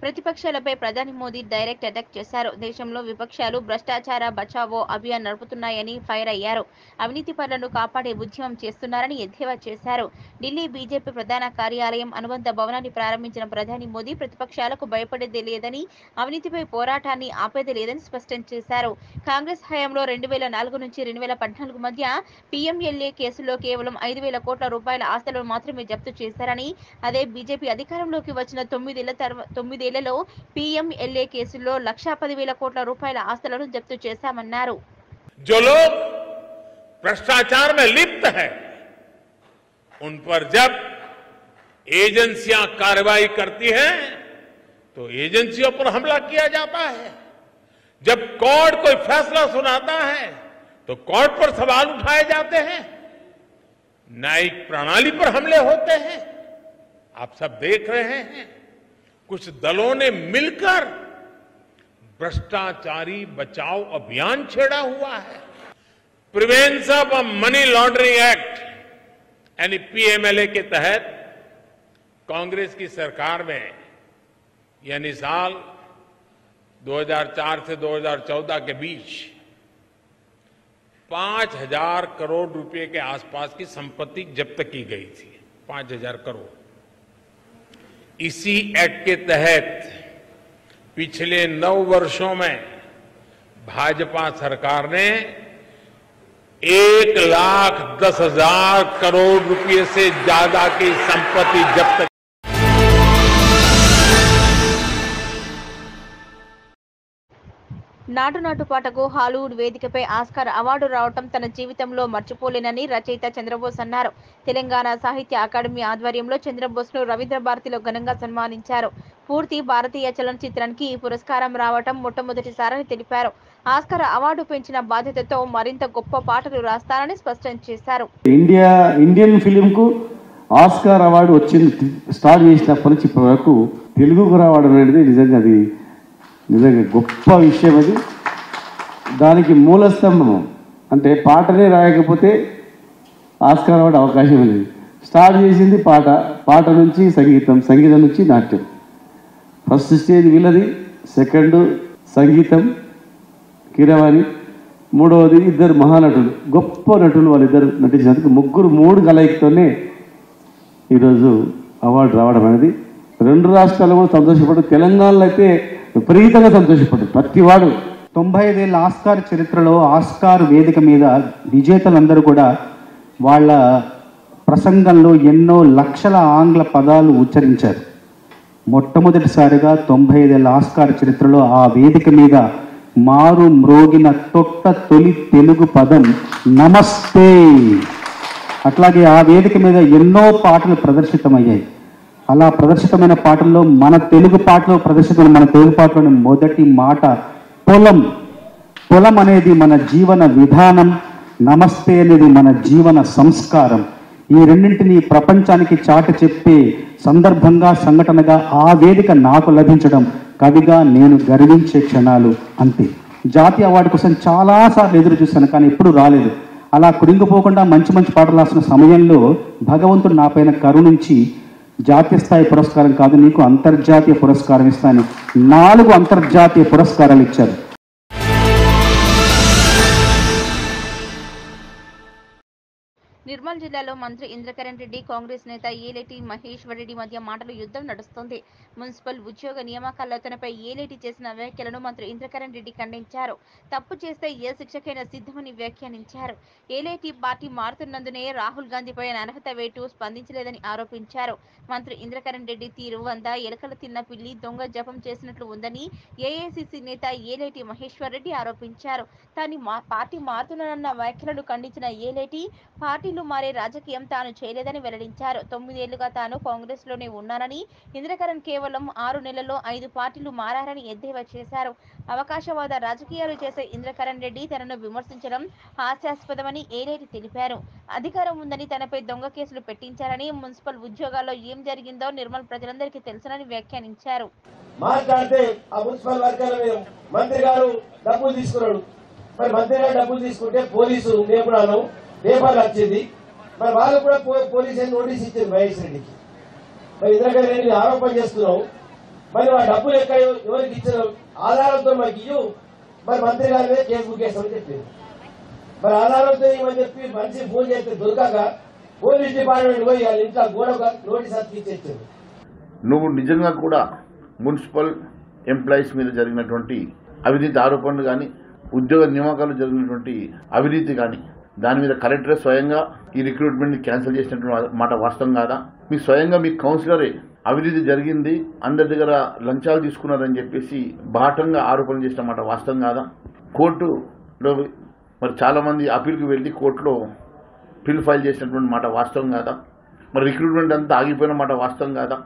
ప్రతిపక్షాలపై ప్రధాని Modi direct attack చేశారు దేశంలో విపక్షాలు భ్రష్టాచార బచావో అభియాన్ నడుపుతున్నాయని ఫైర్ అయ్యారు అవినీతి పరులను కాపాడే ఉద్యమం చేస్తున్నారని ఎద్దేవా చేశారు ఢిల్లీ బీజేపీ ప్రధాన కార్యాలయం అనుబంధ భవనాన్ని ప్రారంభించిన ప్రధాని మోదీ ప్రతిపక్షాలకు భయపడేదే లేదని అవినీతిపై పోరాటాన్ని ఆపేది లేదని స్పష్టం చేశారు కాంగ్రెస్ హయాంలో రెండు వేల నాలుగు నుంచి రెండు వేల పద్నాలుగు మధ్య పీఎంఎల్ఏ కేసులో కేవలం ఐదు వేల కోట్ల రూపాయల ఆస్తులను మాత్రమే జప్తు చేశారని అదే బీజేపీ అధికారంలోకి వచ్చిన తొమ్మిదేళ్ల తర్వాత తొమ్మిదేళ్లలో పీఎంఎల్ఏ కేసుల్లో లక్షా పదివేల కోట్ల రూపాయల ఆస్తులను జప్తు చేశామన్నారు जो लोग भ्रष्टाचार में लिप्त है उन पर जब एजेंसियां कार्रवाई करती हैं तो एजेंसियों पर हमला किया जाता है जब कोर्ट कोई फैसला सुनाता है तो कोर्ट पर सवाल उठाए जाते हैं न्यायिक प्रणाली पर हमले होते हैं आप सब देख रहे हैं कुछ दलों ने मिलकर भ्रष्टाचारी बचाओ अभियान छेड़ा हुआ है prevention of money laundering act यानी पीएमएलए के तहत कांग्रेस की सरकार में यानी साल 2004 से 2014 के बीच पांच हजार करोड़ रुपए के आसपास की संपत्ति जब्त की गई थी पांच हजार करोड़ इसी एक्ट के तहत पिछले नौ वर्षों में भाजपा सरकार ने एक लाख दस हजार करोड़ रुपए से ज्यादा की संपत्ति जब्त నాటు నాటు పాటకు హాలీవుడ్ వేదికపై ఆస్కార్ అవార్డు రావటం తన జీవితంలో మర్చిపోలేనని రచయిత చంద్రబోస్ అన్నారు తెలంగాణ సాహిత్య అకాడమీ ఆధ్వర్యంలో చంద్రబోస్ను రవీంద్ర భారతిలో ఘనంగా సన్మానించారు పూర్తి భారతీయ చలనచిత్రానికి ఈ పురస్కారం రావటం మొట్టమొదటిసారని తెలిపారు ఆస్కార్ అవార్డు పెంచిన బాధ్యతతో మరింత గొప్ప పాటలు రాస్తానని స్పష్టం చేశారు ఇండియా ఇండియన్ ఫిలింకు ఆస్కార్ అవార్డు వచ్చింది స్టార్ట్ చేసినప్పటి నుంచి ఇప్పటి వరకు తెలుగుకు రావడం అనేది నిజంగా అది నిజంగా గొప్ప విషయం అది దానికి మూల స్తంభం అంటే పాటనే రాయకపోతే ఆస్కార్ అవార్డు అవకాశం అనేది స్టార్ట్ చేసింది పాట పాట నుంచి సంగీతం సంగీతం నుంచి నాట్యం ఫస్ట్ స్టేజ్ వీళ్ళది సెకండ్ సంగీతం కీరవాణి మూడవది ఇద్దరు మహానటులు గొప్ప నటులు వాళ్ళిద్దరు నటించినందుకు ముగ్గురు మూడు కలయికతోనే ఈరోజు అవార్డు రావడం అనేది రెండు రాష్ట్రాలు కూడా సంతోషపడ్డారు తెలంగాణలో అయితే విపరీతంగా సంతోషపడ్డారు ప్రతి వాడు తొంభై ఐదేళ్ళ ఆస్కార్ చరిత్రలో ఆస్కార్ వేదిక మీద విజేతలందరూ కూడా వాళ్ళ ప్రసంగంలో ఎన్నో లక్షల ఆంగ్ల పదాలు ఉచ్చరించారు మొట్టమొదటిసారిగా తొంభై ఐదేళ్ళ ఆస్కార్ చరిత్రలో ఆ వేదిక మీద మారు మ్రోగిన తొట్ట తొలి తెలుగు పదం నమస్తే అట్లాగే ఆ వేదిక మీద ఎన్నో పాటలు ప్రదర్శితమయ్యాయి అలా ప్రదర్శితమైన పాటల్లో మన తెలుగు పాటలో ప్రదర్శితమైన మన తెలుగు పాటలోని మొదటి మాట పొలం పొలం అనేది మన జీవన విధానం నమస్తే అనేది మన జీవన సంస్కారం ఈ రెండింటిని ప్రపంచానికి చాటి చెప్పే సందర్భంగా సంఘటనగా ఆ వేదిక నాకు లభించడం కవిగా నేను గర్వించే క్షణాలు అంతే జాతీయ అవార్డు కోసం చాలాసార్లు ఎదురు చూశాను కానీ ఎప్పుడు రాలేదు అలా కురింగిపోకుండా మంచి మంచి పాటలు రాసిన సమయంలో భగవంతుడు నా పైన కరుణించి జాతీయ స్థాయి పురస్కారం కాదు నీకు అంతర్జాతీయ పురస్కారం ఇస్తాను నాలుగు అంతర్జాతీయ పురస్కారాలు ఇచ్చారు నిర్మల్ జిల్లాలో మంత్రి ఇంద్రకరణ్ రెడ్డి కాంగ్రెస్ నేత ఏలేటి మహేశ్వర్ రెడ్డి మధ్య మాటల యుద్ధం నడుస్తోంది మున్సిపల్ ఉద్యోగ నియామకాల్లో తనపై ఏలేటి చేసిన వ్యాఖ్యలను మంత్రి ఇంద్రకరణ్ రెడ్డి ఖండించారు తప్పు చేస్తే ఏ శిక్షకైనా సిద్ధమని వ్యాఖ్యానించారు ఏలేటి పార్టీ మారుతున్నందునే రాహుల్ గాంధీపై అనర్హత వేటు స్పందించలేదని ఆరోపించారు మంత్రి ఇంద్రకరణ్ రెడ్డి తీరు వంద ఎలకలు తిన్న పిల్లి దొంగ జపం చేసినట్లు ఉందని ఏఐసిసి నేత ఏలేటి మహేశ్వర్ రెడ్డి ఆరోపించారు తాను మా పార్టీ మారుతున్నానన్న వ్యాఖ్యలను ఖండించిన ఏలేటి పార్టీలు మారే రాజకీయం తాను చేయలేదని వెల్లడించారు తొమ్మిదేళ్లుగా తాను కాంగ్రెస్ లోనే ఉన్నానని ఇంద్రకరణ్ కేవలం ఆరు నెలల్లో ఐదు పార్టీలు మారారని ఎద్దేవా చేశారు అవకాశవాద రాజకీయాలు చేసే ఇంద్రకరణ్ రెడ్డి తనను విమర్శించడం హాస్యాస్పదమని ఏలేటి తెలిపారు అధికారం ఉందని తనపై దొంగ కేసులు పెట్టించారని మున్సిపల్ ఉద్యోగాల్లో ఏం జరిగిందో నిర్మల్ ప్రజలందరికీ తెలుసునని వ్యాఖ్యానించారు మాట్లాడితే ఆ మున్సిపల్ వర్గాల మీద మంత్రి గారు డబ్బులు తీసుకున్నాడు మరి మంత్రి గారు డబ్బులు తీసుకుంటే పోలీసు నేపడాను పేపర్లు వచ్చింది మరి వాళ్ళు కూడా పో- పోలీసు అని నోటీస్ ఇచ్చింది మహేష్ రెడ్డికి మరి ఇంద్రకరణ్ రెడ్డి ఆరోపణ చేస్తున్నావు మరి ఆ డబ్బులు ఎక్కడ ఎవరికి ఇచ్చారు ఆధారంతో మాకు ఇయ్యు మరి మంత్రి గారి మీద కేసు బుక్ చేస్తామని చెప్పింది మరి ఆధారంతో ఇవ్వని చెప్పి మనిషి ఫోన్ చేస్తే దొరకక పోలీస్ డిపార్ట్మెంట్ పోయి వాళ్ళ ఇంట్లో గోడ నోటీస్ అతికిచ్చేచ్చింది నువ్వు నిజంగా కూడా మున్సిపల్ ఎంప్లాయీస్ మీద జరిగినటువంటి అవినీతి ఆరోపణలు కానీ ఉద్యోగ నియామకాలు జరిగినటువంటి అవినీతి కానీ దాని మీద కలెక్టర్ స్వయంగా ఈ రిక్రూట్మెంట్ క్యాన్సిల్ చేసినటువంటి మాట వాస్తవం కాదా మీ స్వయంగా మీ కౌన్సిలరే అవినీతి జరిగింది అందరి దగ్గర లంచాలు తీసుకున్నారని చెప్పేసి బాటంగా ఆరోపణలు చేసిన మాట వాస్తవం కాదా కోర్టులో మరి చాలా మంది అప్పీల్కి వెళ్ళి కోర్టులో పిల్ ఫైల్ చేసినటువంటి మాట వాస్తవం కాదా మరి రిక్రూట్మెంట్ అంతా ఆగిపోయిన మాట వాస్తవం కాదా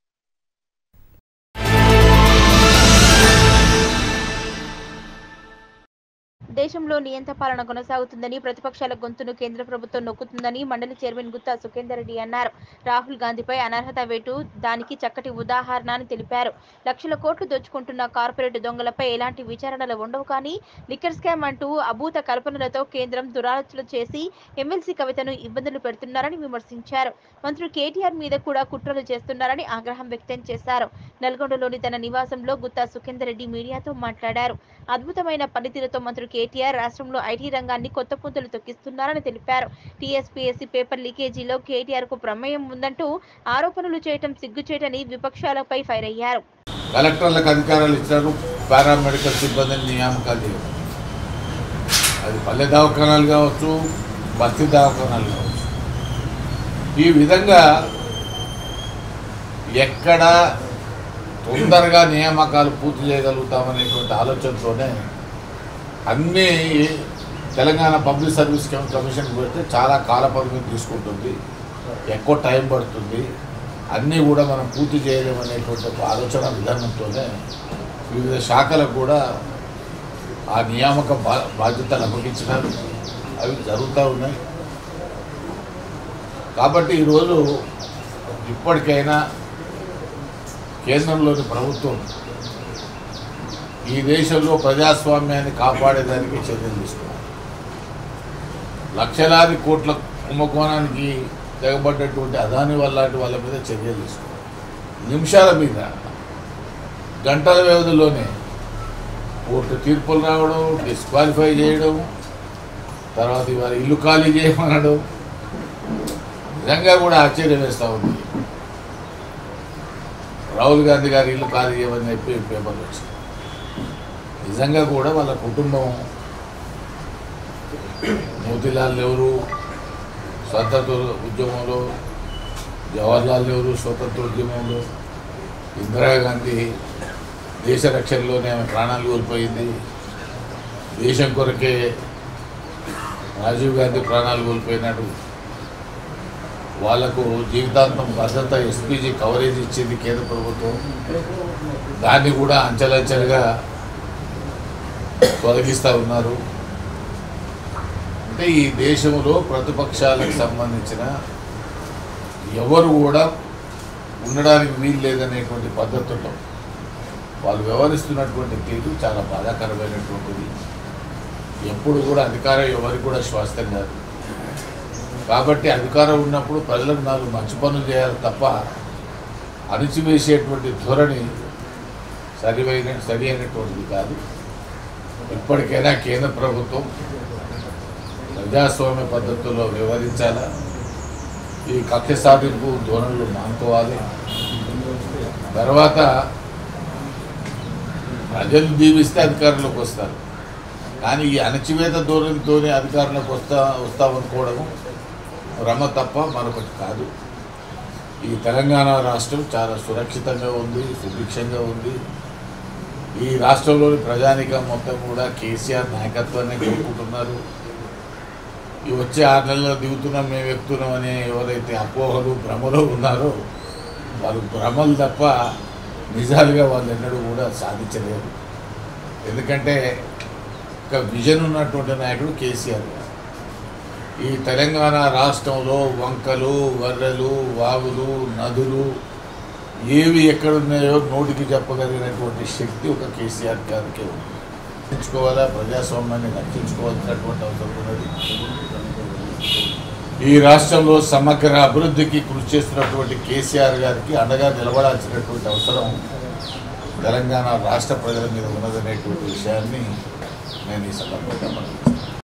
దేశంలో నియంత పాలన కొనసాగుతుందని ప్రతిపక్షాల గొంతును కేంద్ర ప్రభుత్వం నొక్కుతుందని మండలి చైర్మన్ గుత్తా సుఖేందర్ రెడ్డి అన్నారు రాహుల్ గాంధీపై అనర్హత వేటు దానికి చక్కటి ఉదాహరణ అని తెలిపారు లక్షల కోట్లు దోచుకుంటున్న కార్పొరేట్ దొంగలపై ఎలాంటి విచారణలు ఉండవు కానీ లిక్కర్ స్కామ్ అంటూ అభూత కల్పనలతో కేంద్రం దురాలోచనలు చేసి ఎమ్మెల్సీ కవితను ఇబ్బందులు పెడుతున్నారని విమర్శించారు మంత్రి కేటీఆర్ మీద కూడా కుట్రలు చేస్తున్నారని ఆగ్రహం వ్యక్తం చేశారు నల్గొండలోని తన నివాసంలో గుత్తా సుఖేందర్ రెడ్డి మీడియాతో మాట్లాడారు అద్భుతమైన పనితీరుతో మంత్రి కేటీఆర్ రాష్ట్రంలో ఐటీ రంగాన్ని కొత్త పుంతలు తొక్కిస్తున్నారని తెలిపారు టీఎస్పీఎస్సీ పేపర్ లీకేజీలో కేటీఆర్ కు ప్రమేయం ఉందంటూ ఆరోపణలు చేయటం సిగ్గుచేటని విపక్షాలపై ఫైర్ అయ్యారు కలెక్టర్లకు అధికారాలు ఇచ్చారు పారామెడికల్ సిబ్బందిని నియామకాలు చేయరు అది పల్లె దవాఖానాలు కావచ్చు బస్తీ దవాఖానాలు కావచ్చు ఈ విధంగా ఎక్కడ తొందరగా నియామకాలు పూర్తి చేయగలుగుతామనేటువంటి ఆలోచనతోనే అన్నీ తెలంగాణ పబ్లిక్ సర్వీస్ కమిషన్ పెడితే చాలా కాల పరిమితి తీసుకుంటుంది ఎక్కువ టైం పడుతుంది అన్నీ కూడా మనం పూర్తి చేయలేమనేటువంటి ఒక ఆలోచన విధానంతోనే వివిధ శాఖలకు కూడా ఆ నియామక బా బాధ్యతలు అప్పగించినారు అవి జరుగుతూ ఉన్నాయి కాబట్టి ఈరోజు ఇప్పటికైనా కేంద్రంలోని ప్రభుత్వం ఈ దేశంలో ప్రజాస్వామ్యాన్ని కాపాడేదానికి చర్యలు తీసుకున్నారు లక్షలాది కోట్ల కుంభకోణానికి తెగబడ్డటువంటి అదాని వల్లాంటి వాళ్ళ మీద చర్యలు తీసుకున్నారు నిమిషాల మీద గంటల వ్యవధిలోనే కోర్టు తీర్పులు రావడం డిస్క్వాలిఫై చేయడం తర్వాత ఇవాళ ఇల్లు ఖాళీ చేయమనడం నిజంగా కూడా ఆశ్చర్యం వేస్తూ ఉంది రాహుల్ గాంధీ గారి ఇల్లు ఖాళీ చేయమని చెప్పి పేపర్లు వచ్చింది నిజంగా కూడా వాళ్ళ కుటుంబం మోతీలాల్ నెహ్రూ స్వతంత్ర ఉద్యమంలో జవహర్లాల్ నెహ్రూ స్వతంత్ర ఉద్యమంలో ఇందిరాగాంధీ దేశ రక్షణలోనే ఆమె ప్రాణాలు కోల్పోయింది దేశం కొరకే రాజీవ్ గాంధీ ప్రాణాలు కోల్పోయినాడు వాళ్లకు జీవితాంతం భద్రత ఎస్పీజీ కవరేజ్ ఇచ్చింది కేంద్ర ప్రభుత్వం దాన్ని కూడా అంచెలంచెలుగా తొలగిస్తూ ఉన్నారు అంటే ఈ దేశంలో ప్రతిపక్షాలకు సంబంధించిన ఎవరు కూడా ఉండడానికి వీలు లేదనేటువంటి పద్ధతుల్లో వాళ్ళు వ్యవహరిస్తున్నటువంటి తీరు చాలా బాధాకరమైనటువంటిది ఎప్పుడు కూడా అధికారం ఎవరికి కూడా స్వాస్థ్యం కాదు కాబట్టి అధికారం ఉన్నప్పుడు ప్రజలకు నాలుగు మంచి పనులు చేయాలి తప్ప అణిచివేసేటువంటి ధోరణి సరివైన సరి అయినటువంటిది కాదు ఇప్పటికైనా కేంద్ర ప్రభుత్వం ప్రజాస్వామ్య పద్ధతుల్లో వ్యవహరించాలా ఈ కక్ష సాధింపు ధోరణులు మానుకోవాలి తర్వాత ప్రజలు దీవిస్తే అధికారంలోకి వస్తారు కానీ ఈ అణచివేత ధోరణితోనే అధికారంలోకి వస్తా వస్తామనుకోవడం భ్రమ తప్ప మరొకటి కాదు ఈ తెలంగాణ రాష్ట్రం చాలా సురక్షితంగా ఉంది సుభిక్షంగా ఉంది ఈ రాష్ట్రంలోని ప్రజానికం మొత్తం కూడా కేసీఆర్ నాయకత్వాన్ని కోరుకుంటున్నారు ఈ వచ్చే ఆరు నెలల్లో దిగుతున్నాం మేము ఎక్కుతున్నాం అనే ఎవరైతే అపోహలు భ్రమలో ఉన్నారో వాళ్ళు భ్రమలు తప్ప నిజాలుగా వాళ్ళు ఎన్నడూ కూడా సాధించలేరు ఎందుకంటే ఒక విజన్ ఉన్నటువంటి నాయకుడు కేసీఆర్ గారు. ఈ తెలంగాణ రాష్ట్రంలో వంకలు వర్రెలు వాగులు నదులు ఏవి ఎక్కడున్నాయో నోటికి చెప్పగలిగినటువంటి శక్తి ఒక కేసీఆర్ గారికి ఉంది రక్షించుకోవాలా ప్రజాస్వామ్యాన్ని రక్షించుకోవాల్సినటువంటి అవసరం ఉన్నది ఈ రాష్ట్రంలో సమగ్ర అభివృద్ధికి కృషి చేస్తున్నటువంటి కేసీఆర్ గారికి అండగా నిలబడాల్సినటువంటి అవసరం తెలంగాణ రాష్ట్ర ప్రజల మీద ఉన్నదనేటువంటి విషయాన్ని నేను ఈ సందర్భంగా మనం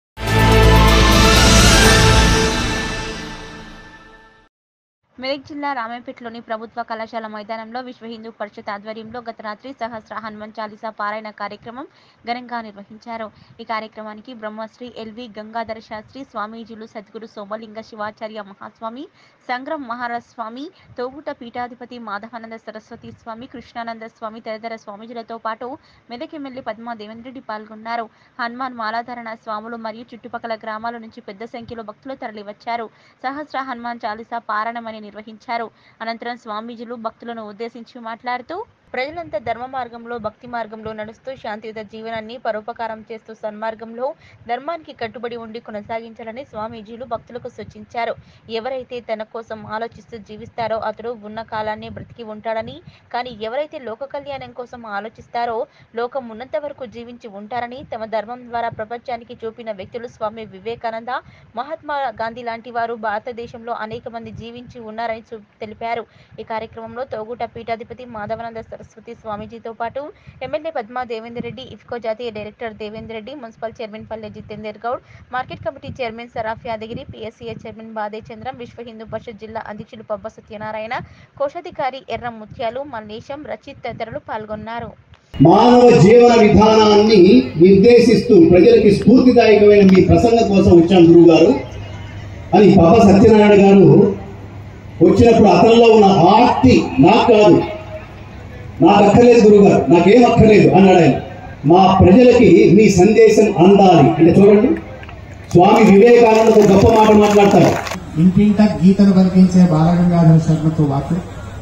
మెదక్ జిల్లా రామేపేటలోని ప్రభుత్వ కళాశాల మైదానంలో విశ్వ హిందూ పరిషత్ ఆధ్వర్యంలో గత రాత్రి సహస్ర హనుమాన్ చాలీసా పారాయణ కార్యక్రమం ఘనంగా నిర్వహించారు ఈ కార్యక్రమానికి బ్రహ్మశ్రీ ఎల్వి గంగాధర శాస్త్రి స్వామీజీలు సద్గురు సోమలింగ శివాచార్య మహాస్వామి సంగ్రం మహారాజ్ స్వామి తోగుట పీఠాధిపతి మాధవానంద సరస్వతి స్వామి కృష్ణానంద స్వామి తదితర స్వామీజీలతో పాటు మెదక్ ఎమ్మెల్యే పద్మా దేవేంద్ర రెడ్డి పాల్గొన్నారు హనుమాన్ మాలాధారణ స్వాములు మరియు చుట్టుపక్కల గ్రామాల నుంచి పెద్ద సంఖ్యలో భక్తులు తరలివచ్చారు సహస్ర హనుమాన్ చాలీసా పారాయణమని నిర్వహించారు అనంతరం స్వామీజీలు భక్తులను ఉద్దేశించి మాట్లాడుతూ ప్రజలంతా ధర్మ మార్గంలో భక్తి మార్గంలో నడుస్తూ శాంతియుత జీవనాన్ని పరోపకారం చేస్తూ సన్మార్గంలో ధర్మానికి కట్టుబడి ఉండి కొనసాగించాలని స్వామీజీలు భక్తులకు సూచించారు ఎవరైతే తన కోసం ఆలోచిస్తూ జీవిస్తారో అతడు ఉన్న కాలాన్ని బ్రతికి ఉంటాడని కానీ ఎవరైతే లోక కళ్యాణం కోసం ఆలోచిస్తారో లోకం ఉన్నంత వరకు జీవించి ఉంటారని తమ ధర్మం ద్వారా ప్రపంచానికి చూపిన వ్యక్తులు స్వామి వివేకానంద మహాత్మా గాంధీ లాంటి వారు భారతదేశంలో అనేక మంది జీవించి ఉన్నారని చూ- తెలిపారు ఈ కార్యక్రమంలో తోగుట పీఠాధిపతి మాధవనంద సరస్వతి స్వామీజీతో పాటు ఎమ్మెల్యే పద్మా దేవేందర్ రెడ్డి ఇఫ్కో జాతీయ director Devender Reddy municipal chairman Palle Jitender Goud market committee chairman Saraf Yadagiri PSCA chairman Bade Chandram విశ్వ హిందూ పరిషత్ జిల్లా అధ్యక్షులు పబ్బ సత్యనారాయణ కోశాధికారి ఎర్ర ముత్యాలు మల్లేశం రచిత్ తదితరులు పాల్గొన్నారు మానవ జీవన విధానాన్ని నిర్దేశిస్తూ ప్రజలకి స్ఫూర్తిదాయకమైన మీ ప్రసంగం కోసం వచ్చాం గురువు గారు అని పాప సత్యనారాయణ గారు వచ్చినప్పుడు అతనిలో ఉన్న ఆర్తి నాకు కాదు నాకు అక్కర్లేదు గురువు గారు నాకేం అక్కర్లేదు అన్నాడు ఆయన మా ప్రజలకి మీ సందేశం అందాలి అంటే చూడండి స్వామి వివేకానంద ఒక గొప్ప మాట మాట్లాడతారు ఇంటింట గీతను పలికించే బాలగంగాధర శర్మతో పాటు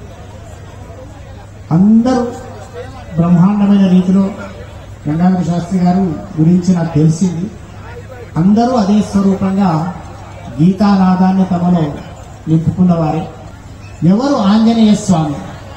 అందరూ బ్రహ్మాండమైన రీతిలో గంగాధర శాస్త్రి గారు గురించి నాకు తెలిసింది అందరూ అదే స్వరూపంగా గీతానాదాన్ని తమలో నింపుకున్నవారే ఎవరు ఆంజనేయ స్వామి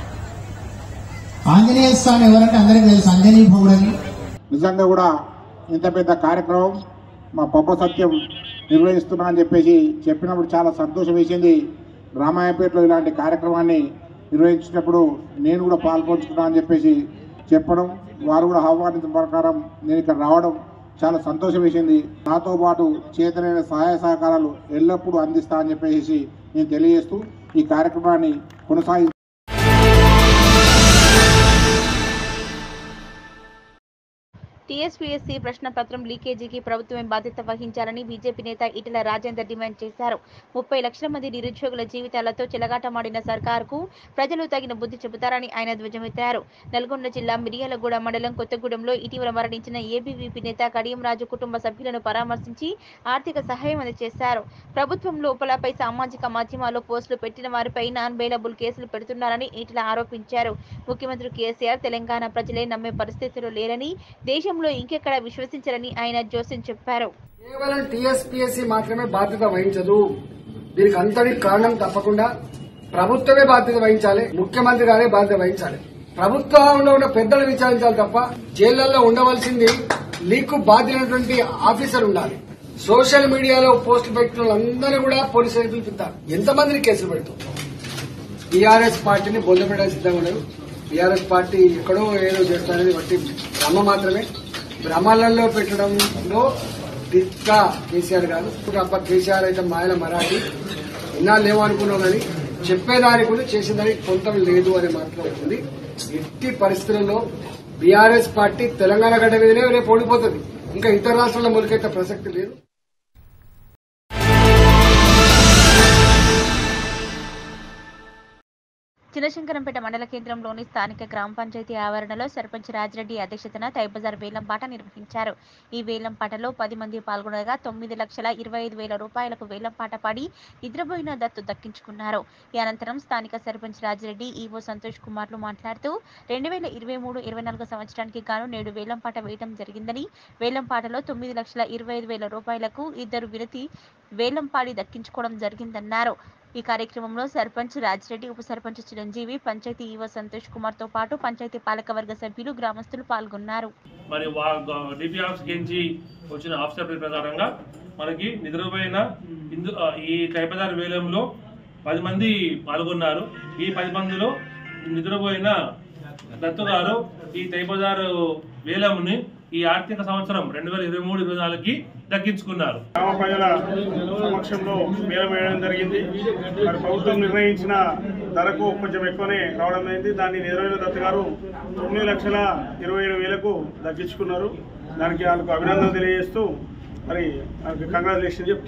ఆంజనేయ స్వామి ఎవరంటే అందరికీ తెలుసు అంజనీ భౌడని నిజంగా కూడా ఇంత పెద్ద కార్యక్రమం మా పప్ప సత్యం నిర్వహిస్తున్నా అని చెప్పేసి చెప్పినప్పుడు చాలా సంతోషం వేసింది రామాయపేటలో ఇలాంటి కార్యక్రమాన్ని నిర్వహించినప్పుడు నేను కూడా పాల్పంచుకున్నా అని చెప్పేసి చెప్పడం వారు కూడా ఆహ్వానించిన ప్రకారం నేను ఇక్కడ రావడం చాలా సంతోషం వేసింది నాతో పాటు చేతనైన సహాయ సహకారాలు ఎల్లప్పుడూ అందిస్తా అని చెప్పేసి నేను తెలియజేస్తూ ఈ కార్యక్రమాన్ని కొనసాగి టీఎస్పీఎస్సీ ప్రశ్న పత్రం లీకేజీకి ప్రభుత్వమే బాధ్యత వహించాలని బీజేపీ నేత ఈటెల రాజేందర్ డిమాండ్ చేశారు ముప్పై లక్షల మంది నిరుద్యోగుల జీవితాలతో చెలగాటమాడిన సర్కారుకు ప్రజలు తగిన బుద్ధి చెబుతారని ఆయన ధ్వజమెత్తారు నల్గొండ జిల్లా మిర్యాలగూడ మండలం కొత్తగూడెంలో ఇటీవల మరణించిన ఏబీవీపీ నేత కడియం రాజు కుటుంబ సభ్యులను పరామర్శించి ఆర్థిక సహాయం అందజేశారు ప్రభుత్వం లోపలపై సామాజిక మాధ్యమాల్లో పోస్టులు పెట్టిన వారిపై నాన్ బెయిలబుల్ కేసులు పెడుతున్నారని ఈటెల ఆరోపించారు ముఖ్యమంత్రి కేసీఆర్ తెలంగాణ ప్రజలే నమ్మే పరిస్థితిలో లేరని దేశంలో ఇంకెక్కడ విశ్వసించరని ఆయన జోసెన్ చెప్పారు కేవలం టీఎస్పీఎస్సీ మాత్రమే బాధ్యత వహించదు దీనికి అంతటి కారణం తప్పకుండా ప్రభుత్వమే బాధ్యత వహించాలి ముఖ్యమంత్రి గారే బాధ్యత వహించాలి ప్రభుత్వంలో ఉన్న పెద్దలు విచారించాలి తప్ప జైళ్లలో ఉండవలసింది లీక్ బాధ్యమైనటువంటి ఆఫీసర్ ఉండాలి సోషల్ మీడియాలో పోస్టులు పెట్టిన వాళ్ళందరూ కూడా పోలీసులు పిలిపిస్తారు ఎంతమందిని కేసులు పెడుతుంది టీఆర్ఎస్ పార్టీని బొందపెట్టడానికి సిద్ధంగా ఉన్నారు టీఆర్ఎస్ పార్టీ ఎక్కడో ఏదో చేస్తారనేది బట్టి భ్రమ మాత్రమే భ్రమలలో పెట్టడంలో దిక్కా కేసీఆర్ గారు ఇప్పుడు అబ్బా కేసీఆర్ అయితే మాయల మరాఠీ ఇన్నాళ్ళు ఏమనుకున్నాం కానీ చెప్పేదానికి కూడా చేసేదానికి పొంతం లేదు అని మాత్రం ఉంది ఎట్టి పరిస్థితుల్లో బీఆర్ఎస్ పార్టీ తెలంగాణ గడ్డ మీదనే రేపు ఓడిపోతుంది ఇంకా ఇతర రాష్ట్రాల మొలికెత్తే ప్రసక్తి లేదు చిన్నశంకరంపేట మండల కేంద్రంలోని స్థానిక గ్రామ పంచాయతీ ఆవరణలో సర్పంచ్ రాజిరెడ్డి అధ్యక్షతన తైబజార్ వేలం పాట నిర్వహించారు ఈ వేలం పాటలో పది మంది పాల్గొనగా తొమ్మిది లక్షల ఇరవై ఐదు వేల రూపాయలకు వేలం పాట పాడి నిద్రపోయిన దత్తు దక్కించుకున్నారు ఈ అనంతరం స్థానిక సర్పంచ్ రాజిరెడ్డి ఈవో సంతోష్ కుమార్లు మాట్లాడుతూ రెండు వేల ఇరవై మూడు ఇరవై నాలుగు సంవత్సరానికి గాను నేడు వేలం పాట వేయడం జరిగిందని వేలం పాటలో తొమ్మిది లక్షల ఇరవై ఐదు వేల రూపాయలకు ఇద్దరు వినతి వేలం పాడి దక్కించుకోవడం జరిగిందన్నారు ఈ కార్యక్రమంలో సర్పంచ్ రాజిరెడ్డి ఉప సర్పంచ్ చిరంజీవి పంచాయతీ ఈవో సంతోష్ కుమార్ తో పాటు పంచాయతీ పాలకవర్గ సభ్యులు గ్రామస్తులు పాల్గొన్నారు మరి డిపి ఆఫీస్ నుంచి వచ్చిన ఆఫీసర్ ప్రకారంగా మనకి నిద్రపోయిన ఇందు ఆ, ఈ కైపదారి వేలంలో పది మంది పాల్గొన్నారు ఈ పది మందిలో నిద్రపోయిన దత్తు గారు ఈ తైబజారు వేలంని ఈ ఆర్థిక సంవత్సరం రెండు వేల ఇరవై మూడు ఇరవై నాలుగుకి దక్కించుకున్నారు గ్రామ ప్రజల సమక్షంలో మేళ వేయడం జరిగింది మరి ప్రభుత్వం నిర్ణయించిన ధరకు కొంచెం ఎక్కువనే రావడం అయింది దాన్ని నిద్రవేల దత్త గారు తొమ్మిది లక్షల ఇరవై ఏడు వేలకు దక్కించుకున్నారు దానికి వాళ్ళకు అభినందన తెలియజేస్తూ మరి వాళ్ళకి కంగ్రాచులేషన్ చెప్తున్నారు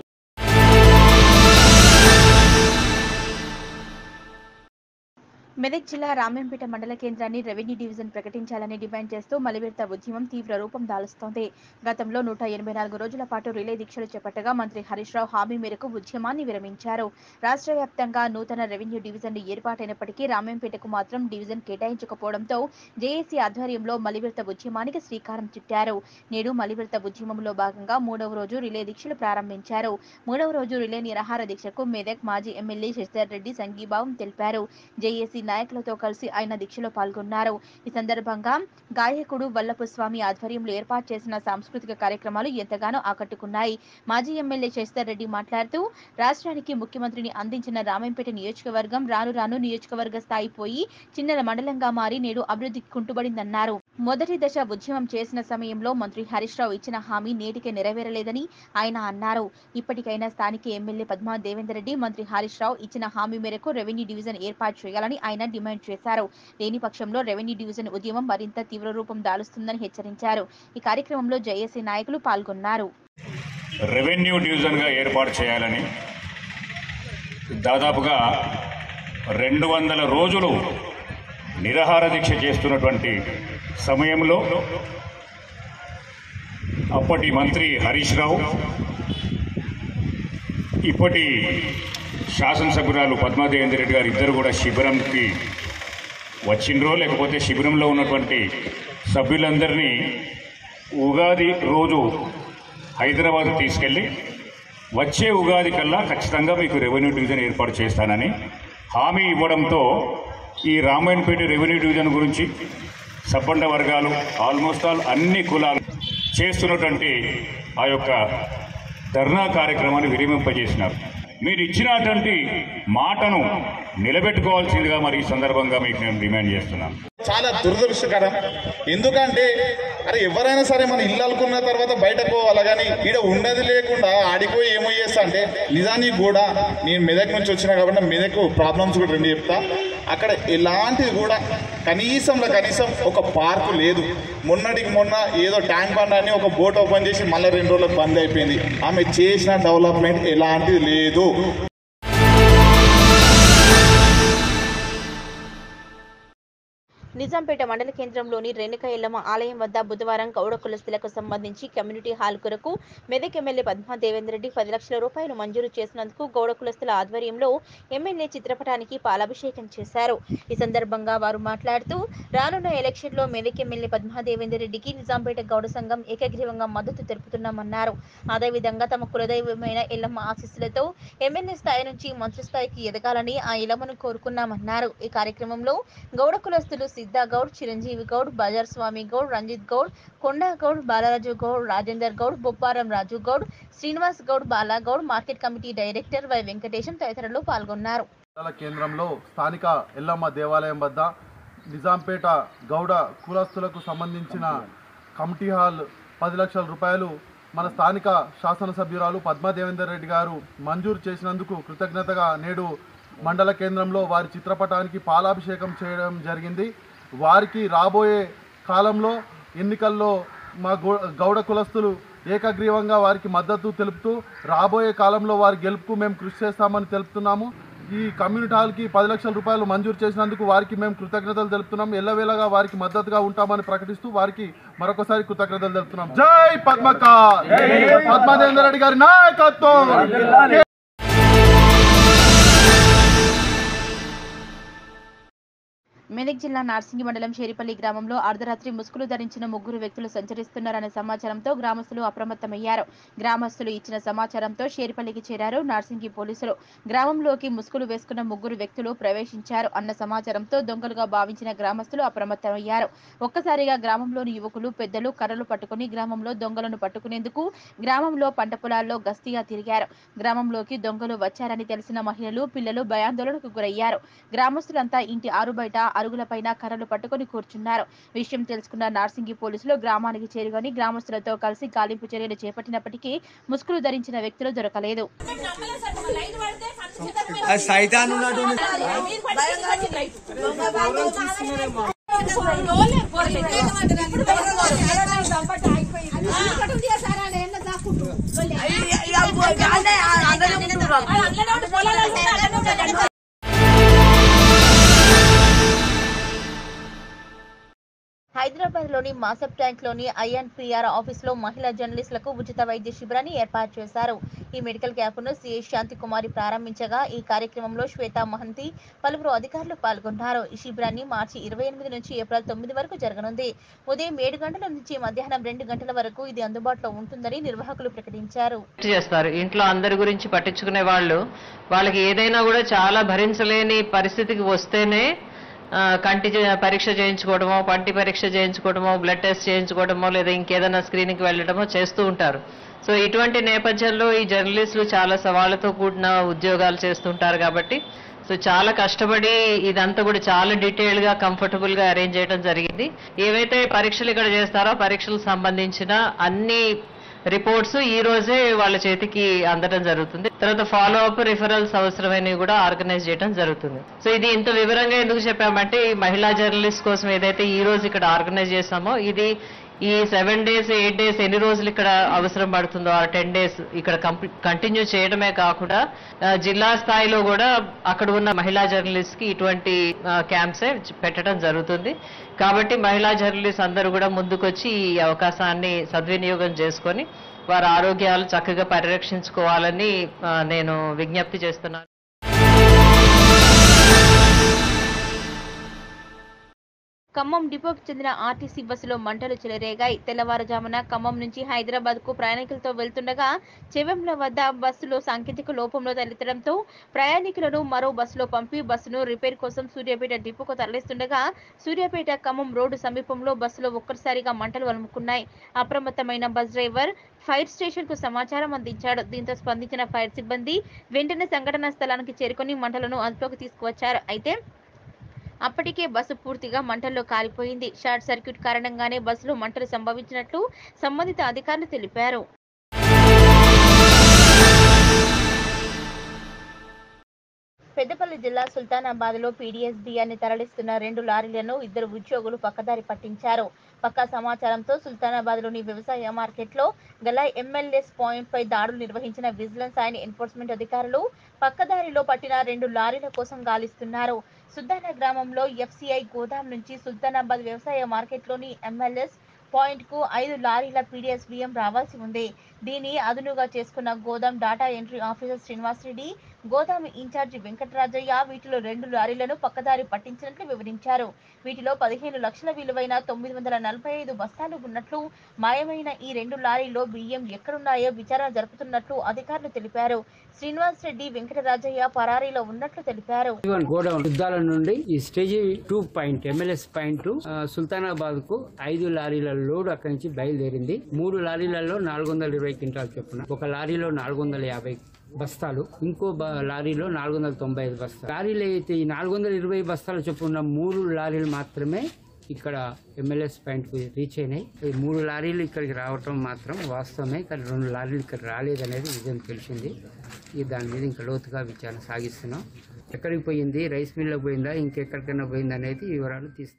మెదక్ జిల్లా రామంపేట మండల కేంద్రాన్ని రెవెన్యూ డివిజన్ ప్రకటించాలని డిమాండ్ చేస్తూ మలివిడత ఉద్యమం తీవ్ర రూపం దాలుస్తోంది గతంలో నూట ఎనభై నాలుగు రోజుల పాటు రిలే దీక్షలు చేపట్టగా మంత్రి హరీష్ రావు హామీ మేరకు ఉద్యమాన్ని విరమించారు రాష్ట్ర వ్యాప్తంగా నూతన రెవెన్యూ డివిజన్ ఏర్పాటైనప్పటికీ రామంపేటకు మాత్రం డివిజన్ కేటాయించకపోవడంతో జేఏసీ ఆధ్వర్యంలో మలివిడత ఉద్యమానికి శ్రీకారం చుట్టారు నేడు మలివిడత ఉద్యమంలో భాగంగా మూడవ రోజు రిలే దీక్షలు ప్రారంభించారు మూడవ రోజు రిలే నిరాహార దీక్షకు మెదక్ మాజీ ఎమ్మెల్యే శశిధర్ రెడ్డి సంఘీభావం తెలిపారు జేఏసీ నాయకులతో కలిసి ఆయన దీక్షలో పాల్గొన్నారు ఈ సందర్భంగా గాయకుడు వల్లపు స్వామి ఆధ్వర్యంలో ఏర్పాటు చేసిన సాంస్కృతిక కార్యక్రమాలు ఎంతగానో ఆకట్టుకున్నాయి మాజీ ఎమ్మెల్యే శశిధర్ రెడ్డి మాట్లాడుతూ రాష్ట్రానికి ముఖ్యమంత్రిని అందించిన రామంపేట నియోజకవర్గం రాను రాను నియోజకవర్గ స్థాయి పోయి చిన్న మండలంగా మారి నేడు అభివృద్ధి కుంటుబడిందన్నారు మొదటి దశ ఉద్యమం చేసిన సమయంలో మంత్రి హరీష్ రావు ఇచ్చిన హామీ నేటికే నెరవేరలేదని ఆయన అన్నారు ఇప్పటికైనా స్థానిక ఎమ్మెల్యే పద్మా దేవేందర్ రెడ్డి మంత్రి హరీష్ రావు ఇచ్చిన హామీ మేరకు రెవెన్యూ డివిజన్ ఏర్పాటు చేయాలని ఆయన డిమాండ్ చేశారు లేని పక్షంలో రెవెన్యూ డివిజన్ ఉద్యమం మరింత తీవ్ర రూపం దాలుస్తుందని హెచ్చరించారు ఈ కార్యక్రమంలో జేఏసీ నాయకులు పాల్గొన్నారు రెవెన్యూ డివిజన్గా ఏర్పాటు చేయాలని దాదాపుగా రెండు వందల రోజులు నిరాహార దీక్ష చేస్తున్నటువంటి సమయంలో అప్పటి మంత్రి హరీష్ రావు ఇప్పటి శాసనసభ్యురాలు పద్మాదేవేంద్ర రెడ్డి గారు ఇద్దరు కూడా శిబిరంకి వచ్చిండ్రో లేకపోతే శిబిరంలో ఉన్నటువంటి సభ్యులందరినీ ఉగాది రోజు హైదరాబాద్ తీసుకెళ్ళి వచ్చే ఉగాది కల్లా ఖచ్చితంగా మీకు రెవెన్యూ డివిజన్ ఏర్పాటు చేస్తానని హామీ ఇవ్వడంతో ఈ రామాయణపేట రెవెన్యూ డివిజన్ గురించి సబ్బండ వర్గాలు ఆల్మోస్ట్ ఆల్ అన్ని కులాలు చేస్తున్నటువంటి ఆ యొక్క ధర్నా కార్యక్రమాన్ని విరమింపజేసినారు మీరు ఇచ్చినటువంటి మాటను నిలబెట్టుకోవాల్సిందిగా మరి ఈ సందర్భంగా మీకు నేను డిమాండ్ చేస్తున్నాను చాలా దురదృష్టకరం ఎందుకంటే అరే ఎవరైనా సరే మన ఇల్లు అనుకున్న తర్వాత బయటకు పోవాలి కానీ ఈడ ఉండదు లేకుండా ఆడిపోయి ఏమో చేస్తా అంటే నిజానికి కూడా నేను మెదక్ నుంచి వచ్చిన కాబట్టి మెదక్ ప్రాబ్లమ్స్ కూడా రెండు చెప్తా అక్కడ ఎలాంటిది కూడా కనీసంలో కనీసం ఒక పార్కు లేదు మొన్నటికి మొన్న ఏదో ట్యాంక్ బండ్ అని ఒక బోట్ ఓపెన్ చేసి మళ్ళీ రెండు రోజులకు బంద్ అయిపోయింది ఆమె చేసిన డెవలప్మెంట్ ఎలాంటిది లేదు నిజాంపేట మండల కేంద్రంలోని రేణుక ఎల్లమ్మ ఆలయం వద్ద బుధవారం గౌడ కులస్తులకు సంబంధించి కమ్యూనిటీ హాల్ కొరకు మెదక్ ఎమ్మెల్యే పద్మా దేవేందర్ రెడ్డి పది లక్షల రూపాయలు మంజూరు చేసినందుకు గౌడ కులస్తుల ఆధ్వర్యంలో ఎమ్మెల్యే చిత్రపటానికి పాలాభిషేకం చేశారు ఈ సందర్భంగా వారు మాట్లాడుతూ రానున్న ఎలక్షన్లో మెదక్ ఎమ్మెల్యే పద్మా దేవేందర్ రెడ్డికి నిజాంపేట గౌడ సంఘం ఏకగ్రీవంగా మద్దతు తెలుపుతున్నామన్నారు అదేవిధంగా తమ కులదైవమైన ఎల్లమ్మ ఆశీస్సులతో ఎమ్మెల్యే స్థాయి నుంచి మంత్రి స్థాయికి ఎదగాలని ఆ ఎల్లమ్మను కోరుకున్నామన్నారు ఈ కార్యక్రమంలో గౌడ కులస్తులు Siddha Goud Chiranjeevi Goud Bazar Swami Goud Ranjith Goud Konda Goud Balaraju Goud Rajender Goud Bopparam Raju Goud Srinivas Goud Bala Goud market committee director Y Venkatesham తదితరులు పాల్గొన్నారు మండల కేంద్రంలో స్థానిక ఎల్లమ్మ దేవాలయం వద్ద నిజాంపేట గౌడ కులస్తులకు సంబంధించిన కమిటీ హాల్ పది లక్షల రూపాయలు మన స్థానిక శాసనసభ్యురాలు పద్మా దేవేందర్ రెడ్డి గారు మంజూరు చేసినందుకు కృతజ్ఞతగా నేడు మండల కేంద్రంలో వారి చిత్రపటానికి పాలాభిషేకం చేయడం జరిగింది వారికి రాబోయే కాలంలో ఎన్నికల్లో మా గౌ- గౌడ కులస్తులు ఏకగ్రీవంగా వారికి మద్దతు తెలుపుతూ రాబోయే కాలంలో వారి గెలుపుకు మేము కృషి చేస్తామని తెలుపుతున్నాము ఈ కమ్యూనిటీ హాల్కి పది లక్షల రూపాయలు మంజూరు చేసినందుకు వారికి మేము కృతజ్ఞతలు తెలుపుతున్నాం ఎల్లవేళగా వారికి మద్దతుగా ఉంటామని ప్రకటిస్తూ వారికి మరొకసారి కృతజ్ఞతలు తెలుపుతున్నాం జై పద్మక పద్మదేందర్ రెడ్డి గారి నాయకత్వం మెదక్ జిల్లా నార్సింగి మండలం షేరిపల్లి గ్రామంలో అర్ధరాత్రి ముసుగులు ధరించిన ముగ్గురు వ్యక్తులు సంచరిస్తున్నారనే సమాచారంతో గ్రామస్తులు అప్రమత్తమయ్యారు గ్రామస్తులు ఇచ్చిన సమాచారంతో షేరిపల్లికి చేరారు నార్సింగి పోలీసులు గ్రామంలోకి ముసుగులు వేసుకున్న ముగ్గురు వ్యక్తులు ప్రవేశించారు అన్న సమాచారంతో దొంగలుగా భావించిన గ్రామస్తులు అప్రమత్తమయ్యారు ఒక్కసారిగా గ్రామంలోని యువకులు పెద్దలు కర్రలు పట్టుకుని గ్రామంలో దొంగలను పట్టుకునేందుకు గ్రామంలో పంట పొలాల్లో గస్తీగా తిరిగారు గ్రామంలోకి దొంగలు వచ్చారని తెలిసిన మహిళలు పిల్లలు భయాందోళనకు గురయ్యారు గ్రామస్తులంతా ఇంటి ఆరు బయట అరుగులపైన కర్రలు పట్టుకొని కూర్చున్నారు విషయం తెలుసుకున్న నార్సింగి పోలీసులు గ్రామానికి చేరుకొని గ్రామస్తులతో కలిసి గాలింపు చర్యలు చేపట్టినప్పటికీ ముసుగులు ధరించిన వ్యక్తులు దొరకలేదు సైతాన్ ఉన్నట్టు హైదరాబాద్ లోని మాసప్ ట్యాంక్ లోని ఐఎన్పిఆర్ ఆఫీస్ లో మహిళా జర్నలిస్టులకు ఉచిత వైద్య శిబిరాన్ని ఏర్పాటు చేశారు ఈ మెడికల్ క్యాంప్ ను సిఐ శాంతి కుమారి ప్రారంభించగా ఈ కార్యక్రమంలో శ్వేతా మహంతి పలువురు అధికారులు పాల్గొన్నారు ఈ శిబిరాన్ని మార్చి ఇరవై ఎనిమిది నుంచి ఏప్రిల్ తొమ్మిది వరకు జరగనుంది ఉదయం ఏడు గంటల నుంచి మధ్యాహ్నం రెండు గంటల వరకు ఇది అందుబాటులో ఉంటుందని నిర్వాహకులు ప్రకటించారు చేస్తారు ఇంట్లో అందరి గురించి పట్టించుకునే వాళ్ళు వాళ్ళకి ఏదైనా కూడా చాలా భరించలేని పరిస్థితికి వస్తేనే ఆ, కంటి చే- పరీక్ష చేయించుకోవడమో పంటి పరీక్ష చేయించుకోవడమో బ్లడ్ టెస్ట్ చేయించుకోవడమో లేదా ఇంకేదైనా స్క్రీనింగ్కి వెళ్ళడమో చేస్తూ ఉంటారు సో ఇటువంటి నేపథ్యంలో ఈ జర్నలిస్టులు చాలా సవాళ్లతో కూడిన ఉద్యోగాలు చేస్తుంటారు కాబట్టి సో చాలా కష్టపడి ఇదంతా కూడా చాలా డీటెయిల్ గా కంఫర్టబుల్ గా అరేంజ్ చేయడం జరిగింది ఏవైతే పరీక్షలు ఇక్కడ చేస్తారో ఆ పరీక్షలకు సంబంధించిన అన్ని రిపోర్ట్స్ ఈ రోజే వాళ్ళ చేతికి అందడం జరుగుతుంది తర్వాత ఫాలో అప్ రిఫరల్స్ అవసరమైనవి కూడా ఆర్గనైజ్ చేయడం జరుగుతుంది సో ఇది ఇంత వివరంగా ఎందుకు చెప్పామంటే ఈ మహిళా జర్నలిస్ట్ కోసం ఏదైతే ఈ రోజు ఇక్కడ ఆర్గనైజ్ చేసామో ఇది ఈ సెవెన్ డేస్ ఎయిట్ డేస్ ఎన్ని రోజులు ఇక్కడ అవసరం పడుతుందో ఆ టెన్ డేస్ ఇక్కడ కంటిన్యూ చేయడమే కాకుండా ఆ, జిల్లా స్థాయిలో కూడా అక్కడ ఉన్న మహిళా జర్నలిస్ట్ కి ఇటువంటి క్యాంప్సే పెట్టడం జరుగుతుంది కాబట్టి మహిళా జర్నలిస్ట్ అందరూ కూడా ముందుకొచ్చి ఈ అవకాశాన్ని సద్వినియోగం చేసుకొని వారి ఆరోగ్యాలు చక్కగా పరిరక్షించుకోవాలని ఆ, నేను విజ్ఞప్తి చేస్తున్నాను ఖమ్మం డిపోకి చెందిన ఆర్టీసీ బస్సులో మంటలు చెలరేగాయి తెల్లవారుజామున ఖమ్మం నుంచి హైదరాబాద్ కు ప్రయాణికులతో వెళ్తుండగా చెవెంల వద్ద బస్సులో సాంకేతిక లోపంలో తలెత్తడంతో ప్రయాణికులను మరో బస్సులో పంపి బస్సును రిపేర్ కోసం సూర్యాపేట డిపోకు తరలిస్తుండగా సూర్యాపేట ఖమ్మం రోడ్డు సమీపంలో బస్సులో ఒక్కసారిగా మంటలు అలుముకున్నాయి అప్రమత్తమైన బస్ డ్రైవర్ ఫైర్ స్టేషన్ కు సమాచారం అందించాడు దీంతో స్పందించిన ఫైర్ సిబ్బంది వెంటనే సంఘటనా స్థలానికి చేరుకొని మంటలను అదుపులోకి తీసుకువచ్చారు అయితే అప్పటికే బస్సు పూర్తిగా మంటల్లో కాలిపోయింది షార్ట్ సర్క్యూట్ కారణంగానే బస్సులో మంటలు సంభవించినట్లు సంబంధిత అధికారులు తెలిపారు పెద్దపల్లి జిల్లా సుల్తానాబాద్ లో పీడీఎస్ బియ్యాన్ని తరలిస్తున్న రెండు లారీలను ఇద్దరు ఉద్యోగులు పక్కదారి పట్టించారు పక్కా సమాచారంతో సుల్తానాబాద్ లోని వ్యవసాయ మార్కెట్ లో గల ఎమ్మెల్యేస్ పాయింట్ పై దాడులు నిర్వహించిన విజిలెన్స్ అండ్ ఎన్ఫోర్స్మెంట్ అధికారులు పక్కదారిలో పట్టిన రెండు లారీల కోసం గాలిస్తున్నారు సుల్తానా గ్రామంలో ఎఫ్సిఐ గోదాం నుంచి సుల్తానాబాద్ వ్యవసాయ మార్కెట్ లోని ఎమ్మెల్యేస్ పాయింట్ కు ఐదు లారీల పీడీఎస్ బియ్యం రావాల్సి ఉంది దీన్ని అదునుగా చేసుకున్న గోదాం data entry officer Srinivas Reddy గోదాం ఇన్ఛార్జి వెంకటరాజయ్య వీటిలో రెండు లారీలను పక్కదారి పట్టించినట్లు వివరించారు వీటిలో పదిహేను లక్షల విలువైన తొమ్మిది వందల నలభై ఐదు బస్తాలు ఉన్నట్లు మాయమైన ఈ రెండు లారీల్లో బియ్యం ఎక్కడున్నాయో విచారణ జరుపుతున్నట్లు అధికారులు తెలిపారు శ్రీనివాస్ రెడ్డి వెంకటరాజయ్య పరారీలో ఉన్నట్లు తెలిపారు ఈవెన్ గోడౌన్ యుద్ధాల నుండి ఈ stage two point MLS point Sultanabad కు ఐదు లారీల లోడ్ అక్కడి నుంచి బయలుదేరింది మూడు లారీలలో నాలుగు వందల ఇరవై క్వింటాల్ చొప్పున ఒక లారీలో నాలుగు వందల యాభై బస్తాలు ఇంకో బ- లారీలో నాలుగు వందల తొంభై ఐదు బస్తాలు లారీలు అయితే ఈ నాలుగు వందల ఇరవై బస్తాల చొప్పున మూడు లారీలు మాత్రమే ఇక్కడ ఎమ్మెల్యేస్ పాయింట్ కు రీచ్ అయినాయి ఈ మూడు లారీలు ఇక్కడికి రావటం మాత్రం వాస్తవమే కానీ రెండు లారీలు ఇక్కడ రాలేదనేది నిజం తెలిసింది ఈ దాని మీద ఇంకా లోతుగా విచారణ సాగిస్తున్నాం ఎక్కడికి పోయింది రైస్ మిల్లకు పోయిందా ఇంకెక్కడికైనా పోయిందా అనేది వివరాలు తీస్తాం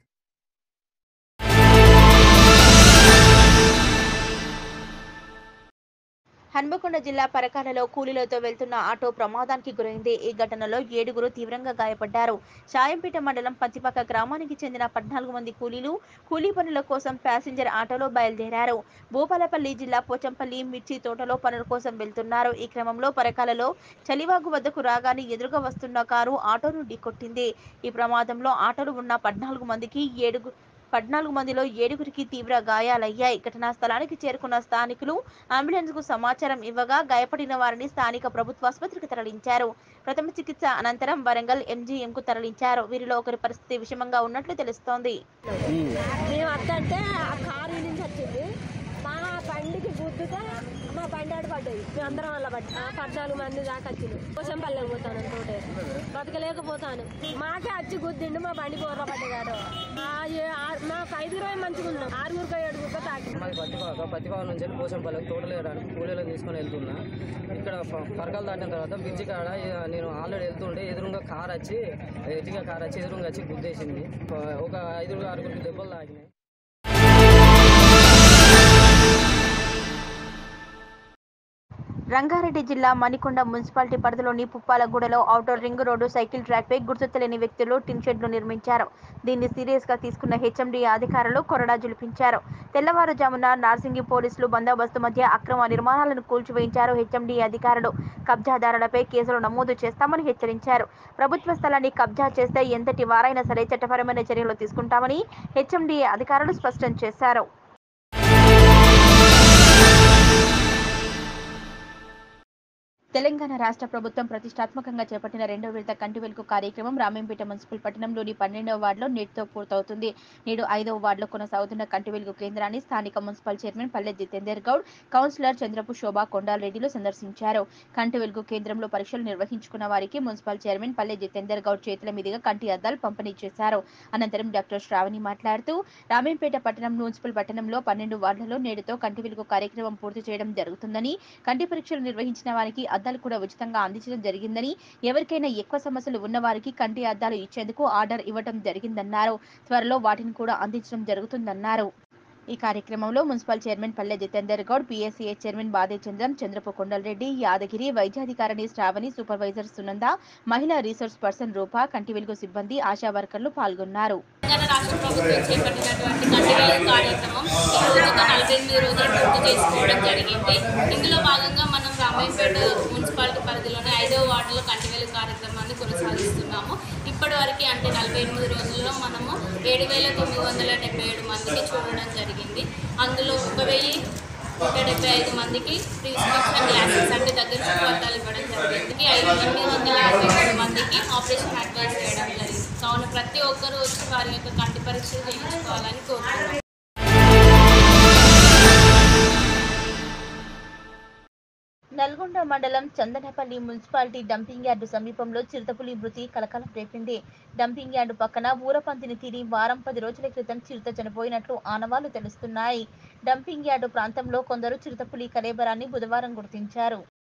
హన్మకొండ జిల్లా పరకాలలో కూలీలతో వెళ్తున్న ఆటో ప్రమాదానికి గురైంది ఈ ఘటనలో ఏడుగురు తీవ్రంగా గాయపడ్డారు షాయంపేట మండలం పత్తిపక్క గ్రామానికి చెందిన పద్నాలుగు మంది కూలీలు కూలీ పనుల కోసం ప్యాసింజర్ ఆటోలో బయలుదేరారు భూపాలపల్లి జిల్లా పోచంపల్లి మిర్చి తోటలో పనుల కోసం వెళ్తున్నారు ఈ క్రమంలో పరకాలలో చలివాగు వద్దకు రాగానే ఎదురుగా వస్తున్న కారు ఆటోను ఢీకొట్టింది ఈ ప్రమాదంలో ఆటోలో ఉన్న పద్నాలుగు మందికి ఏడుగు పద్నాలుగు మందిలో ఏడుగురికి తీవ్ర గాయాలయ్యాయి ఘటనా స్థలానికి చేరుకున్న స్థానికులు అంబులెన్స్ కు సమాచారం ఇవ్వగా గాయపడిన వారిని స్థానిక ప్రభుత్వ ఆసుపత్రికి తరలించారు ప్రథమ చికిత్స అనంతరం వరంగల్ ఎంజీఎం కు తరలించారు వీరిలో ఒకరి పరిస్థితి విషమంగా ఉన్నట్లు తెలుస్తోంది మేము వద్దంటే ఆ కారు నుంచి వచ్చింది మా బండికి గుద్దుతే మా బండి ఆడ పడ్డది మేము అందరం వల్ల పడ్డ పద్నాలుగు మంది దాకా వచ్చింది కోసం పల్లెకి పోతాను తోటే బతకలేకపోతాను మాకే వచ్చి గుద్దిండు మా బండి కూర పడ్డగాడు మాకు ఐదుగురు మంచిగా ఉన్నాం ఆరుగురికో ఏడుగురికో తాకి మాది పత్తిపాక పత్తిపాక నుంచి వెళ్ళి పోసంపల్లికి తోటలు వేయడానికి కూలీలో తీసుకొని వెళ్తున్నా ఇక్కడ ప- పరకలు దాటిన తర్వాత బ్రిడ్జి కాడ ఇక నేను ఆల్రెడీ వెళ్తుంటే ఎదురుగా కార్ వచ్చి ఎదురుగా కార్ వచ్చి ఎదురుగా వచ్చి గుద్దేసింది ఒక ఐదుగురు ఆరుగురికి దెబ్బలు తాకినాయి రంగారెడ్డి జిల్లా మణికొండ మున్సిపాలిటీ పరిధిలోని పుప్పాలగూడలో outer ring road cycle track పై గుర్తు తెలియని వ్యక్తులు టిన్ షెడ్లు నిర్మించారు దీన్ని సీరియస్ గా తీసుకున్న హెచ్ఎండి అధికారులు కొరడా జులిపించారు తెల్లవారుజామున నార్సింగి పోలీసులు బందోబస్తు మధ్య అక్రమ నిర్మాణాలను కూల్చివేయించారు హెచ్ఎండి అధికారులు కబ్జాదారులపై కేసులు నమోదు చేస్తామని హెచ్చరించారు ప్రభుత్వ స్థలాన్ని కబ్జా చేస్తే ఎంతటి వారైనా సరే చట్టపరమైన చర్యలు తీసుకుంటామని హెచ్ఎండి అధికారులు స్పష్టం చేశారు తెలంగాణ రాష్ట్ర ప్రభుత్వం ప్రతిష్టాత్మకంగా చేపట్టిన రెండో విడత కంటి వెలుగు కార్యక్రమం రామేంపేట మున్సిపల్ పట్టణంలోని పన్నెండవ వార్డులో నేటితో పూర్తవుతుంది నేడు ఐదవ వార్డులో కొనసాగుతున్న కంటి వెలుగు కేంద్రాన్ని స్థానిక municipal chairman Palle Jitender Goud councillor Chandrapu Shobha కొండారెడ్డిలు సందర్శించారు కంటి వెలుగు కేంద్రంలో పరీక్షలు నిర్వహించుకున్న వారికి మున్సిపల్ చైర్మన్ పల్లె జితేందర్ గౌడ్ చేతుల మీదుగా కంటి అద్దాలు పంపిణీ చేశారు అనంతరం డాక్టర్ శ్రావణి మాట్లాడుతూ రామేంపేట పట్టణం మున్సిపల్ పట్టణంలో పన్నెండు వార్డులలో నేడుతో కంటి వెలుగు కార్యక్రమం పూర్తి చేయడం జరుగుతుందని కంటి పరీక్షలు నిర్వహించిన వారికి అద్దాలు కూడా ఉచితంగా అందించడం జరిగిందని ఎవరికైనా ఎక్కువ సమస్యలు ఉన్న వారికి కంటి అద్దాలు ఇచ్చేందుకు ఆర్డర్ ఇవ్వడం జరిగిందన్నారు త్వరలో వాటిని కూడా అందించడం జరుగుతుందన్నారు ఈ కార్యక్రమంలో municipal chairman Palle Jitender Goud PSCA chairman Bade Chandram Chandrapu Kondalreddy Yadagiri వైద్యాధికారిణి శ్రావణి సూపర్వైజర్ సునంద మహిళా రీసోర్స్ పర్సన్ రూప కంటి వెలుగు సిబ్బంది ఆశా వర్కర్లు పాల్గొన్నారు తెలంగాణ రాష్ట్ర ప్రభుత్వం చేపట్టినటువంటి కంటివేలు కార్యక్రమం ఈ రోజుతో నలభై ఎనిమిది రోజులు పూర్తి చేసుకోవడం జరిగింది ఇందులో భాగంగా మనం రామాయపేట మున్సిపాలిటీ పరిధిలోని ఐదవ వార్డులో కంటివేలు కార్యక్రమాన్ని కొనసాగిస్తున్నాము ఇప్పటి వరకు అంటే నలభై ఎనిమిది రోజుల్లో మనము ఏడు వేల తొమ్మిది వందల డెబ్బై ఏడు మందికి చూడడం జరిగింది అందులో ఒక వెయ్యి నూట డెబ్బై ఐదు మందికి ప్రిస్క్రిప్షన్ గ్లాసెస్ అంటే దగ్గర చుట్టుపక్కల ఇవ్వడం జరిగింది ఐదు ఎనిమిది వందల యాభై మూడు మందికి ఆపరేషన్ అడ్వైస్ చేయడం జరిగింది కావున ప్రతి ఒక్కరూ వచ్చి వారి యొక్క కంటి పరీక్షలు చేయించుకోవాలని కోరుతున్నాను నల్గొండ మండలం చందనపల్లి మున్సిపాలిటీ డంపింగ్ యార్డు సమీపంలో చిరుతపులి మృతి కలకలం రేపింది డంపింగ్ యార్డు పక్కన ఊరపంతిని తిని వారం పది రోజుల క్రితం చిరుత చనిపోయినట్లు ఆనవాళ్లు తెలుస్తున్నాయి డంపింగ్ యార్డు ప్రాంతంలో కొందరు చిరుతపులి కలేబరాన్ని బుధవారం గుర్తించారు